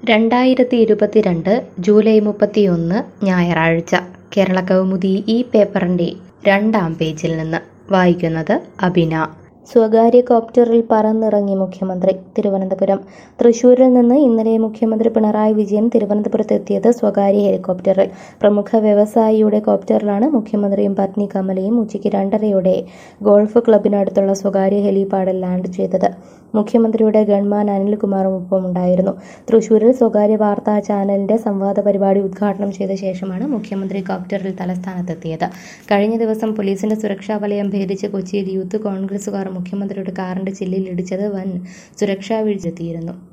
രണ്ടായിരത്തി ഇരുപത്തിരണ്ട് ജൂലൈ മുപ്പത്തിയൊന്ന് ഞായറാഴ്ച കേരള കൗമുദി ഈ പേപ്പറിൻ്റെ രണ്ടാം പേജിൽ നിന്ന് വായിക്കുന്നത് അബിന സ്വകാര്യ കോപ്റ്ററിൽ പറന്നിറങ്ങി മുഖ്യമന്ത്രി തിരുവനന്തപുരം തൃശൂരിൽ നിന്ന് ഇന്നലെ മുഖ്യമന്ത്രി പിണറായി വിജയൻ തിരുവനന്തപുരത്ത് എത്തിയത് സ്വകാര്യ ഹെലികോപ്റ്ററിൽ പ്രമുഖ വ്യവസായിയുടെ കോപ്റ്ററിലാണ് മുഖ്യമന്ത്രിയും പത്നി കമലയും ഉച്ചയ്ക്ക് രണ്ടരയോടെ ഗോൾഫ് ക്ലബിനടുത്തുള്ള സ്വകാര്യ ഹെലിപാഡിൽ ലാൻഡ് ചെയ്തത് മുഖ്യമന്ത്രിയുടെ ഗൺമാൻ അനിൽകുമാറും ഒപ്പമുണ്ടായിരുന്നു തൃശൂരിൽ സ്വകാര്യ വാർത്താ ചാനലിന്റെ സംവാദ പരിപാടി ഉദ്ഘാടനം ചെയ്ത ശേഷമാണ് മുഖ്യമന്ത്രി കോപ്റ്ററിൽ തലസ്ഥാനത്തെത്തിയത് കഴിഞ്ഞ ദിവസം പോലീസിന്റെ സുരക്ഷാ വലയം ഭേദിച്ച് കൊച്ചിയിൽ യൂത്ത് കോൺഗ്രസുകാർ മുഖ്യമന്ത്രിയുടെ കാറിന്റെ ചില്ലിൽ ഇടിച്ചത് വൻ സുരക്ഷാ വീഴ്ചയെത്തിയിരുന്നു